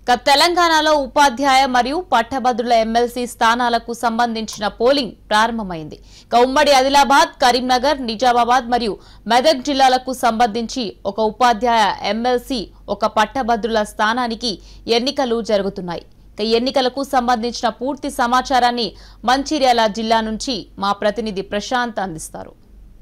ఇక తెలంగాణలో ఉపాధ్యాయ మరియు పట్టభద్రుల ఎమ్మెల్సీ స్థానాలకు సంబంధించిన పోలింగ్ ప్రారంభమైంది ఇక ఉమ్మడి ఆదిలాబాద్ కరీంనగర్ నిజామాబాద్ మరియు మెదక్ జిల్లాలకు సంబంధించి ఒక ఉపాధ్యాయ ఎమ్మెల్సీ ఒక పట్టభద్రుల స్థానానికి ఎన్నికలు జరుగుతున్నాయి ఇక ఎన్నికలకు సంబంధించిన పూర్తి సమాచారాన్ని మంచిర్యాల జిల్లా నుంచి మా ప్రతినిధి ప్రశాంత్ అందిస్తారు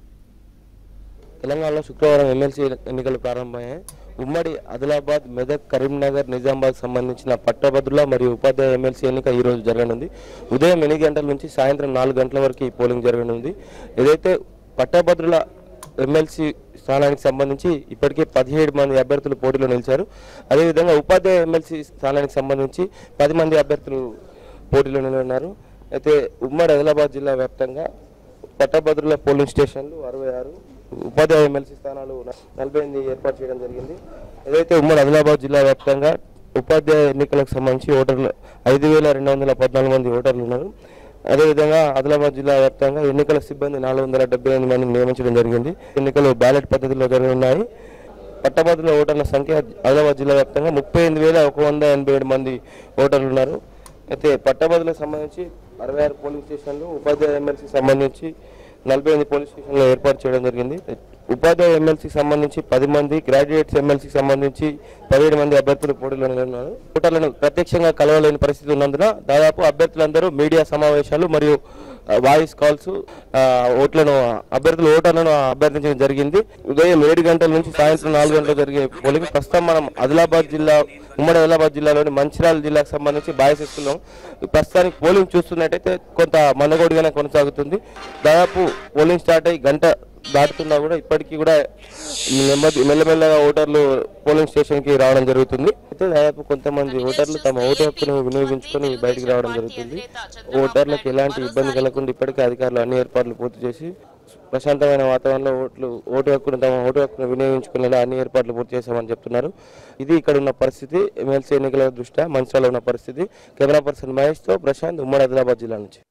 తెలంగాణలో శుక్రవారం ఎమ్మెల్సీ ఎన్నికలు ప్రారంభమయ్యాయి ఉమ్మడి ఆదిలాబాద్ మెదక్ కరీంనగర్ నిజామాబాద్ సంబంధించిన పట్టభద్రుల మరియు ఉపాధ్యాయ ఎమ్మెల్సీ ఎన్నిక ఈ రోజు జరగనుంది ఉదయం ఎనిమిది గంటల నుంచి సాయంత్రం నాలుగు గంటల వరకు ఈ పోలింగ్ జరగనుంది ఏదైతే పట్టభద్రుల ఎమ్మెల్సీ స్థానానికి సంబంధించి ఇప్పటికే పదిహేడు మంది అభ్యర్థులు పోటీలో నిలిచారు అదేవిధంగా ఉపాధ్యాయ ఎమ్మెల్సీ స్థానానికి సంబంధించి పది మంది అభ్యర్థులు పోటీలో నిలబడినారు అయితే ఉమ్మడి ఆదిలాబాద్ జిల్లా వ్యాప్తంగా పట్టభద్రుల పోలింగ్ స్టేషన్లు అరవై ఆరు ఉపాధ్యాయ ఎమ్మెల్సీ స్థానాలు నలభై ఎనిమిది ఏర్పాటు చేయడం జరిగింది ఏదైతే ఉమ్మడి ఆదిలాబాద్ జిల్లా వ్యాప్తంగా ఉపాధ్యాయ ఎన్నికలకు సంబంధించి ఓటర్లు ఐదు వేల రెండు వందల పద్నాలుగు మంది ఓటర్లు ఉన్నారు అదేవిధంగా ఆదిలాబాద్ జిల్లా వ్యాప్తంగా ఎన్నికల సిబ్బంది నాలుగు వందల డెబ్బై ఎనిమిది మందిని నియమించడం జరిగింది ఎన్నికలు బ్యాలెట్ పద్ధతిలో జరగనున్నాయి పట్టభద్రుల ఓటర్ల సంఖ్య ఆదిలాబాద్ జిల్లా వ్యాప్తంగా ముప్పై ఎనిమిది వేల ఒక వంద ఎనభై ఏడు మంది ఓటర్లు ఉన్నారు అయితే పట్టభద్రులకు సంబంధించి అరవై ఆరు పోలింగ్ స్టేషన్లు ఉపాధ్యాయ ఎమ్మెల్సీకి సంబంధించి నలభై ఎనిమిది పోలీస్ స్టేషన్లు ఏర్పాటు చేయడం జరిగింది ఉపాధ్యాయ ఎమ్మెల్సీకి సంబంధించి పది మంది గ్రాడ్యుయేట్స్ ఎమ్మెల్సీకి సంబంధించి పదిహేడు మంది అభ్యర్థులు పోటీలో నిలబడినారు ఓటర్లను ప్రత్యక్షంగా కలవలేని పరిస్థితి ఉన్నందున దాదాపు అభ్యర్థులందరూ మీడియా సమావేశాలు మరియు ఆ, వాయిస్ కాల్స్ ఆ, ఓట్లను అభ్యర్థుల ఓటర్లను అభ్యర్థించడం జరిగింది ఉదయం ఏడు గంటల నుంచి సాయంత్రం నాలుగు గంటలు జరిగే పోలింగ్ ప్రస్తుతం మనం ఆదిలాబాద్ జిల్లా ఉమ్మడి ఆదిలాబాద్ జిల్లాలోని మంచిర్యాల జిల్లాకు సంబంధించి బాయసిస్తున్నాం ప్రస్తుతానికి పోలింగ్ చూస్తున్నట్టయితే కొంత మందగోడిగానే కొనసాగుతుంది దాదాపు పోలింగ్ స్టార్ట్ అయ్యి గంట దాటుతున్నా కూడా ఇప్పటికీ కూడా నెమ్మది మెల్లమెల్లగా ఓటర్లు పోలింగ్ స్టేషన్కి రావడం జరుగుతుంది అయితే దాదాపు కొంతమంది ఓటర్లు తమ ఓటు హక్కును వినియోగించుకొని బయటికి రావడం జరుగుతుంది ఓటర్లకు ఎలాంటి ఇబ్బంది కలగకుండా ఇప్పటికే అధికారులు అన్ని ఏర్పాట్లు పూర్తి చేసి ప్రశాంతమైన వాతావరణంలో ఓట్లు ఓటు హక్కును తమ ఓటు హక్కును వినియోగించుకునేలా అన్ని ఏర్పాట్లు పూర్తి చేశామని చెప్తున్నారు ఇది ఇక్కడ ఉన్న పరిస్థితి ఎమ్మెల్సీ ఎన్నికల దృష్ట్యా మంచిర్యాలలో ఉన్న పరిస్థితి కెమెరా పర్సన్ మహేష్తో ప్రశాంత్ ఉమ్మడి ఆదిలాబాద్ జిల్లా నుంచి